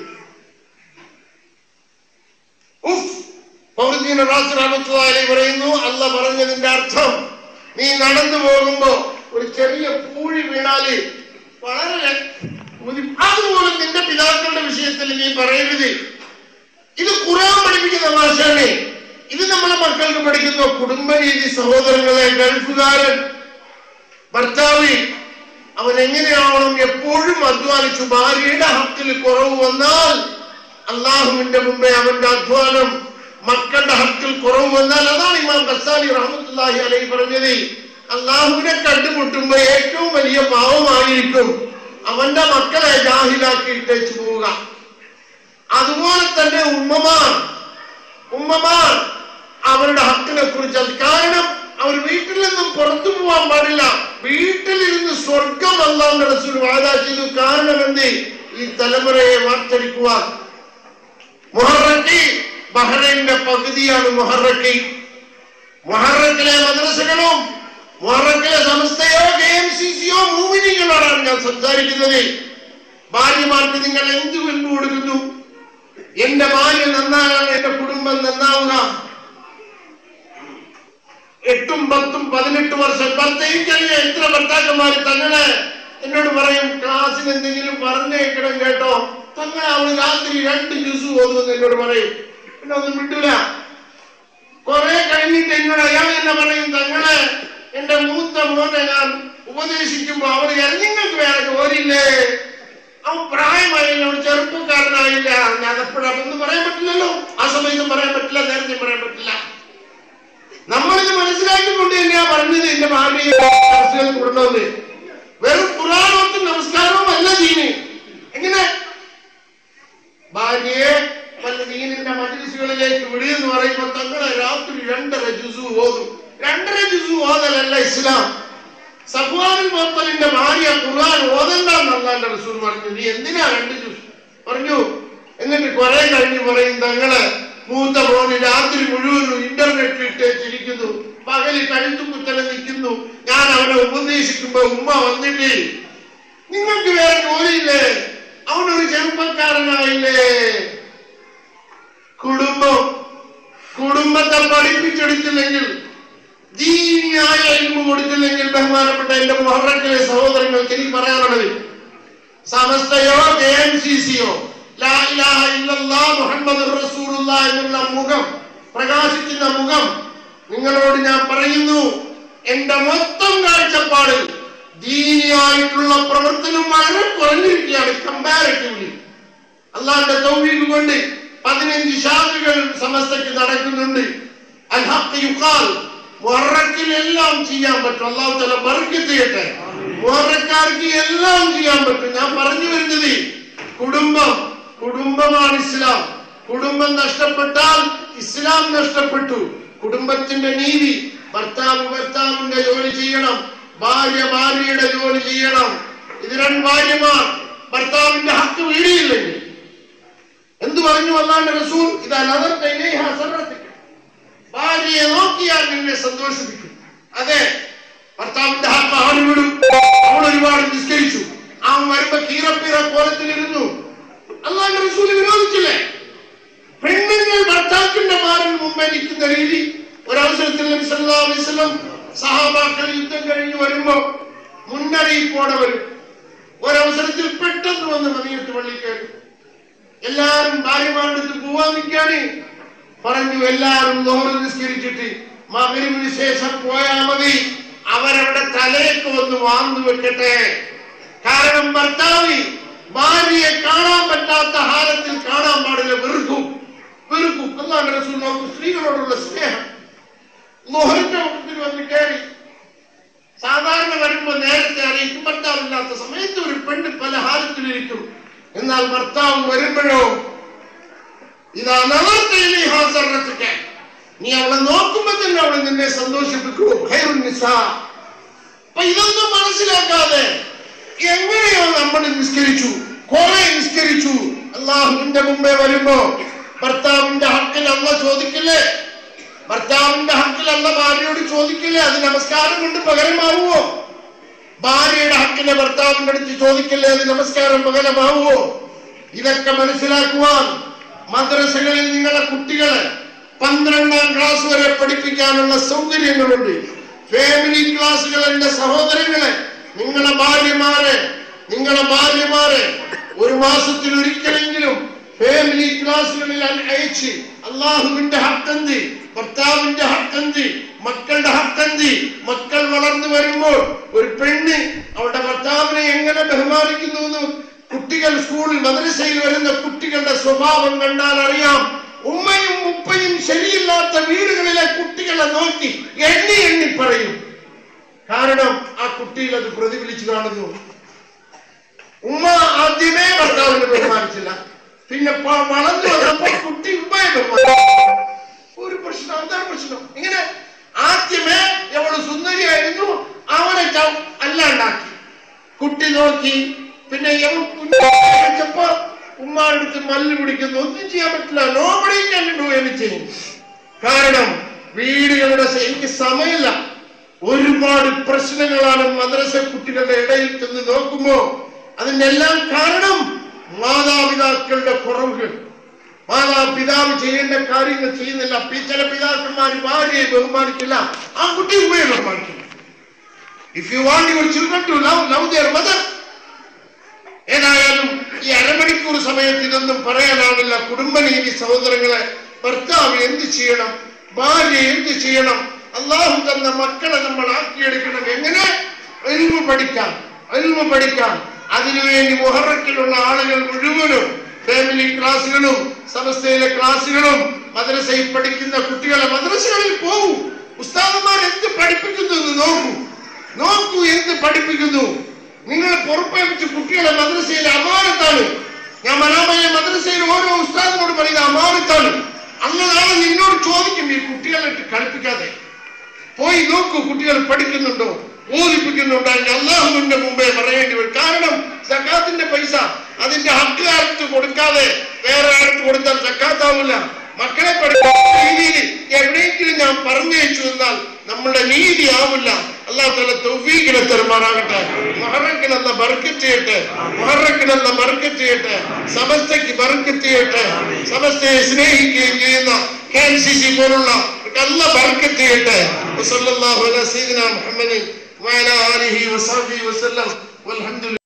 ഉഫ് പൗർദീന റാസുറാമത്തുവായി പറയുന്നു അല്ല പറഞ്ഞതിന്റെ അർത്ഥം നീ നടന്നു പോകുമ്പോ ഒരു ചെറിയ പൂഴി വീണാല് വളരെ ബുദ്ധി- അതുപോലും നിന്റെ പിതാക്കളുടെ വിഷയത്തിൽ നീ പറയരുത് ഇത് ഖുറാൻ പഠിപ്പിക്കുന്ന ഭാഷയാണ് ഇത് നമ്മളെ മക്കൾക്ക് പഠിക്കുന്ന കുടുംബരീതി സഹോദരങ്ങളെ ഗൾഫുകാരൻ ഭർത്താവ് അവൻ എങ്ങനെയാവണം എപ്പോഴും അധ്വാനിച്ചു ഭാര്യയുടെ ഹക്കിൽ കുറവ് വന്നാൽ അള്ളാഹുവിന്റെ മുമ്പേ അവന്റെ അധ്വാനം മക്കളുടെ ഹക്കിൽ കുറവ് വന്നാൽ അതാണ് ഇമാം ഗസാലി റഹ്മത്തുള്ളാഹി അലൈഹി പറഞ്ഞത് അള്ളാഹുവിനെ കണ്ടുമുട്ടുമ്പോ ഏറ്റവും വലിയ പാവമായിരിക്കും അവന്റെ മക്കളെ ജാഹിലാക്കി ഇട്ടേച്ചു പോവുക അതുപോലെ തന്നെ ഉമ്മമാർ ഉമ്മമാർ അവരുടെ ഹക്കിനെ കുറിച്ച് അത് കാരണം അവർ വീട്ടിൽ നിന്നും പുറത്തു പോകാൻ പാടില്ല വീട്ടിലിരുന്ന് സ്വർഗം അല്ലാണ്ട് റസൂൽ വാദാ ചെയ്തു കാരണം എന്ത് ഈ തലമുറയെ വാർത്തെടുക്കുവാൻ മുഹറക്കി ബഹ്റൈന്റെ പകുതിയാണ് മുഹറക്കി മുഹറക്കിലെ മദ്രസകളും മുഹറക്കിലെ സംസ്ഥയോ കെ എം സി സിയോ മൂവിനികളാണ് ഞാൻ സംസാരിക്കുന്നത് ഭാര്യമാർക്ക് നിങ്ങൾ എന്ത് വിട്ടു കൊടുക്കുന്നു എന്റെ ഭാര്യ നന്നാകാൻ എന്റെ കുടുംബം നന്നാവുക എട്ടും പത്തും പതിനെട്ട് വർഷം പത്തേയും കഴിഞ്ഞ എത്ര ഭർത്താക്കന്മാര് തങ്ങളെ എന്നോട് പറയും ക്ലാസ്സിൽ എന്തെങ്കിലും പറഞ്ഞേക്കണം കേട്ടോ തങ്ങളെ അവള് രാത്രി രണ്ട് ജ്യൂസ് ഓതുമെന്ന് എന്നോട് പറയും പിന്നെ ഒന്നും വിട്ടൂല കുറെ കഴിഞ്ഞിട്ട് എന്നോട് അയാൾ എന്നെ പറയും തങ്ങളെ എന്റെ മൂത്ത മോനെ ഞാൻ ഉപദേശിക്കുമ്പോ അവർ നിങ്ങൾക്ക് വേറെ ജോലിയില്ലേ അവൻ പ്രായമായില്ല അവൻ ചെറുപ്പക്കാരനായില്ല ഞാൻ എപ്പോഴൊന്നും പറയാൻ പറ്റില്ലല്ലോ ആ സമയത്തും പറയാൻ പറ്റില്ല നേരത്തെ പറയാൻ പറ്റില്ല നമ്മളിത് മനസ്സിലാക്കിക്കൊണ്ട് തന്നെയാ പറഞ്ഞത് എന്റെ ഭാര്യയെ ക്ലാസ്സുകൾ കൊടുക്കണമെന്ന് വെറും പുരാണത്തും നമസ്കാരവും അല്ല ദീന് എങ്ങനെ ഭാര്യയെ വല്ല ദീനിന്റെ മജ്ലിസുകളിലേക്ക് വിടുകയെന്ന് പറയുമ്പോ തങ്ങളെ രാത്രി രണ്ടര ജുസു ഓതും രണ്ടര ജുസു ഓതലല്ല ഇസ്ലാം സഫ്വാനുൽ മുത്തലിന്റെ ഭാര്യ ഖുർആൻ ഓതണ്ടെന്നല്ല എന്റെ റസൂൽ പറഞ്ഞു നീ എന്തിനാ രണ്ട് ജുസ് പറഞ്ഞു എന്നിട്ട് കുറെ കഴിഞ്ഞ് പറയും തങ്ങള് മൂത്ത മോന് രാത്രി മുഴുവനും ഇന്റർനെറ്റിൽ ഇട്ടേച്ചിരിക്കുന്നു പകല് കഴുത്തു കുത്തനെ നിൽക്കുന്നു ഞാൻ അവനെ ഉപദേശിക്കുമ്പോ ഉമ്മ വന്നിട്ട് നിങ്ങൾക്ക് വേറെ ജോലിയില്ലേ അവനൊരു ചെറുപ്പക്കാരനായില്ലേ കുടുംബം കുടുംബത്തെ പഠിപ്പിച്ചെടുത്തില്ലെങ്കിൽ ദീനിയായ ഇൽമു കൊടുത്തില്ലെങ്കിൽ ബഹുമാനപ്പെട്ട എന്റെ മുഹറക്കിലെ സഹോദരങ്ങൾക്ക് എനിക്ക് പറയാനുള്ളത് സമസ്തയോ കെ എം സി സിയോ ലാ ഇലാഹ ഇല്ലല്ലാ മുഹമ്മദ് റസൂലുള്ള എന്നുള്ള മുഖം പ്രകാശിക്കുന്ന മുഖം നിങ്ങളോട് ഞാൻ പറയുന്നു എന്റെ മൊത്തം കാഴ്ചപ്പാട് ദീനിയായിട്ടുള്ള പ്രവർത്തനം വളരെ കുറഞ്ഞിരിക്കുകയാണ് കമ്പാരിറ്റീവ്ലി അള്ളാന്റെ തൗഫീഖ് കൊണ്ട് പതിനഞ്ച് ശാഖകൾ സമസ്തയ്ക്ക് നടക്കുന്നുണ്ട് അൽ ഹഖ് യുഖാൽ മുഹറക്കിൽ എല്ലാം ചെയ്യാൻ പറ്റും അള്ളാഹു തല ബർക്കത്ത് ചെയ്യട്ടെ മുഹറക്കാർക്ക് എല്ലാം ചെയ്യാൻ പറ്റും ഞാൻ പറഞ്ഞു വരുന്നത് കുടുംബം കുടുംബമാണ് ഇസ്ലാം കുടുംബം നഷ്ടപ്പെട്ടാൽ ഇസ്ലാം നഷ്ടപ്പെട്ടു കുടുംബത്തിന്റെ നീതി ഭർത്താവ് ഭർത്താവിന്റെ ജോലി ചെയ്യണം ഭാര്യ ഭാര്യയുടെ ജോലി ചെയ്യണം ഇത് രണ്ട് ഭാര്യമാർ ഭർത്താവിന്റെ ഹക്ക് വീടിയില്ലെങ്കിൽ എന്തു പറഞ്ഞു അല്ലാണ്ട് റസൂൽ ഇതാ നദർത്ത ഇലൈഹ സർറത്തിക. ഭാര്യയെ നോക്കിയാൽ നിന്നെ സന്തോഷിപ്പിക്കും അതെ ഭർത്താവിന്റെ ഹക്ക് ആട് വിടും അവൾ ഒരുപാട് നിസ്കരിച്ചു അവൻ വരുമ്പോ കീറപ്പീറ കോലത്തിലിരുന്നു അല്ലാണ്ട് റസൂൽ വിരോധിച്ചില്ലേ പെണ്ണുങ്ങൾ ഭർത്താക്കിന്റെ മാറിന് മുമ്പേ നിൽക്കുന്ന രീതി ഒരവസരത്തിൽ നബി സല്ലല്ലാഹു അലൈഹി വസല്ലം സഹാബാക്കൾ യുദ്ധം കഴിഞ്ഞ് വരുമ്പോ മുന്നറിയിപ്പോടെ വരും ഒരവസരത്തിൽ പെട്ടെന്ന് വന്ന് മതിയിട്ട് പള്ളി കയറി എല്ലാരും ഭാര്യമാരുടെ അടുത്ത് പോവാൻ നിൽക്കാണ് പറഞ്ഞു എല്ലാരും ദോഹർ നിസ്കരിച്ചിട്ട് മകരിവിന് ശേഷം പോയാൽ മതി അവരവിടെ തലയൊക്കെ മനസ്സിലേക്ക് ഒന്ന് വാർന്നു വെക്കട്ടെ കാരണം ഭർത്താവ് ഭാര്യയെ കാണാൻ പറ്റാത്ത ഹാലത്തിൽ കാണാൻ പാടില്ല വെറുക്കും വെറുക്കും അല്ലാണ്ട് റസൂൽ നോക്കും സ്ത്രീകളോടുള്ള സ്നേഹം മോഹന്റെ മുമ്പിൽ വന്ന് കയറി സാധാരണ വരുമ്പോ നേരത്തെ അറിയിക്കും ഭർത്താവില്ലാത്ത സമയത്ത് ഒരു പെണ്ണ് പല ഹാലത്തിലിരിക്കും എന്നാൽ ഭർത്താവ് വരുമ്പോഴോ ഇതാ നവർത്തയിലെ ഹാസറച്ചൊക്കെ നീ അവളെ നോക്കുമ്പോ തന്നെ അവളെ നിന്നെ സന്തോഷിപ്പിക്കൂ ഖൈറുൻ നിസാ അപ്പൊ ഇതൊന്നും മനസ്സിലാക്കാതെ എങ്ങനെയോ നമ്മൾ നിസ്കരിച്ചു കുറെ നിസ്കരിച്ചു അള്ളാഹുവിന്റെ മുമ്പേ വരുമ്പോ ഭർത്താവിന്റെ ഹക്കിൽ അല്ല ചോദിക്കില്ലേ ഭർത്താവിന്റെ ഹക്കിൽ അല്ല ഭാര്യയോട് ചോദിക്കില്ലേ അത് നമസ്കാരം കൊണ്ട് പകരമാവുമോ ഭാര്യയുടെ ഹക്കിനെ ഭർത്താവിന്റെ അടുത്ത് ചോദിക്കില്ലേ അത് നമസ്കാരം പകരമാവുമോ ഇതൊക്കെ മനസ്സിലാക്കുവാൻ മദ്രസകളിൽ നിങ്ങളെ കുട്ടികളെ പന്ത്രണ്ടാം ക്ലാസ് വരെ പഠിപ്പിക്കാനുള്ള സൗകര്യങ്ങളുണ്ട് ഫാമിലി ക്ലാസ്സുകൾ എന്റെ സഹോദരങ്ങളെ നിങ്ങളെ ഭാര്യമാരെ നിങ്ങളെ ഭാര്യമാരെ ഒരു മാസത്തിൽ ഒരിക്കലെങ്കിലും ഫാമിലി ക്ലാസ്സുകളിൽ അയച്ച് അള്ളാഹുവിന്റെ ഹക്കന്തി ഭർത്താവിന്റെ ഹക്കന്തി മക്കളുടെ ഹക്കന്തി മക്കൾ വളർന്നു വരുമ്പോൾ ഒരു പെണ്ണ് അവളുടെ ഭർത്താവിനെ എങ്ങനെ ബഹുമാനിക്കുന്നു എന്ന് കുട്ടികൾ സ്കൂളിൽ മദ്രസയിൽ വരുന്ന കുട്ടികളുടെ സ്വഭാവം കണ്ടാൽ അറിയാം ഉമ്മയും ഉപ്പയും ശരിയില്ലാത്ത വീടുകളിലെ കുട്ടികളെ നോക്കി എണ്ണി എണ്ണി പറയും കാരണം ആ കുട്ടിയിൽ അത് പ്രതിഫലിച്ചു കാണുന്നു ഉമ്മ ആദ്യമേ ഭർത്താവിനെ ബഹുമാനിച്ചില്ല പിന്നെ പ- വളർന്നു വന്നപ്പോ കുട്ടി ഉമ്മയെ ബഹുമാനിച്ചു ഒരു പ്രശ്നം എന്താണ് പ്രശ്നം ഇങ്ങനെ ആദ്യമേ എവള് സുന്ദരിയായിരുന്നു അവനെ ചവ്- അല്ലാണ്ടാക്കി കുട്ടി നോക്കി പിന്നെ ഇവൻ കുഞ്ഞപ്പോ ഉമ്മാടുത്ത് മല്ല് പിടിക്കുന്നു ഒന്നും ചെയ്യാൻ പറ്റില്ല നോബഡി ക്യാൻ ഡു എനിത്തിങ് കാരണം വീടുകളുടെ സ- എനിക്ക് സമയമില്ല ഒരുപാട് പ്രശ്നങ്ങളാണ് മദ്രസ കുട്ടികളുടെ ഇടയിൽ ചെന്ന് നോക്കുമ്പോ അതിന്റെ എല്ലാം കാരണം മാതാപിതാക്കളുടെ കുറവുകൾ മാതാപിതാവ് ചെയ്യേണ്ട കാര്യങ്ങൾ ചെയ്യുന്നില്ല പി- ചില പിതാക്കന്മാർ ഭാര്യയെ ബഹുമാനിക്കില്ല ആ കുട്ടി ഉമ്മയെ ബഹുമാനിക്കില്ല if you want your children to love love their mother ഏതായാലും ഈ അരമണിക്കൂർ സമയത്ത് ഇതൊന്നും പറയാനാവില്ല കുടുംബനീതി സഹോദരങ്ങളെ ഭർത്താവ് എന്ത് ചെയ്യണം ഭാര്യ എന്ത് ചെയ്യണം അള്ളാഹു തന്ന മക്കളെ നമ്മൾ ആക്കിയെടുക്കണം എങ്ങനെ എൽമ പഠിക്കാം എൽമ പഠിക്കാം അതിനുവേണ്ടി മുഹറക്കിലുള്ള ആളുകൾ മുഴുവനും ഫാമിലി ക്ലാസ്സുകളും സമസ്തയിലെ ക്ലാസ്സുകളും മദ്രസയിൽ പഠിക്കുന്ന കുട്ടികളെ മദ്രസകളിൽ പോകൂ ഉസ്താദന്മാർ എന്ത് പഠിപ്പിക്കുന്നു എന്ന് നോക്കൂ നോക്കൂ എന്ത് പഠിപ്പിക്കുന്നു നിങ്ങൾ പുറപ്പെടുവിച്ച് കുട്ടികളെ മദ്രസയിൽ അമാനത്താണ് ഞാൻ മനാമയ മദ്രസയിൽ ഓരോ ഉസ്താദിനോട് പറയുന്ന അമാനത്താണ് അന്ന് നാളെ നിന്നോട് ചോദിക്കും ഈ കുട്ടികളെ കളിപ്പിക്കാതെ പോയി നോക്കൂ കുട്ടികൾ പഠിക്കുന്നുണ്ടോ ബോധിപ്പിക്കുന്നുണ്ടോ അതിന്റെ അള്ളാഹുവിന്റെ മുമ്പേ പറയേണ്ടി വരും കാരണം സക്കാത്തിന്റെ പൈസ അതിന്റെ ഹക്കുകാർക്ക് കൊടുക്കാതെ വേറെ ആർക്ക് കൊടുത്താൽ സക്കാത്താവില്ല മക്കളെ പഠിക്കുന്ന രീതിയിൽ എവിടെയെങ്കിലും ഞാൻ പറഞ്ഞയച്ചു എന്നാൽ നമ്മുടെ നീതി ആവില്ല അള്ളാഹു തല തൗഫീഖിനെ തരുമാറാകട്ടെ മൊഹറക്കിനെന്ന ബർക്കത്ത് ചെയ്യട്ടെ മൊഹറക്കിനെന്ന ബർക്കത്ത് ചെയ്യട്ടെ സമസ്തയ്ക്ക് ബർക്കത്ത് ചെയ്യട്ടെ സമസ്തയെ സ്നേഹിക്കുകയും ചെയ്യുന്ന കെ എൻ സി സി പോലുള്ള നല്ല ബർക്കത്ത് ചെയ്യട്ടെ വസല്ലല്ലാഹു അലാ സയ്യിദിനാ മുഹമ്മദിൻ വഅലാ ആലിഹി വസഹ്ബിഹി വസല്ലം വൽഹംദുലില്ലാഹ്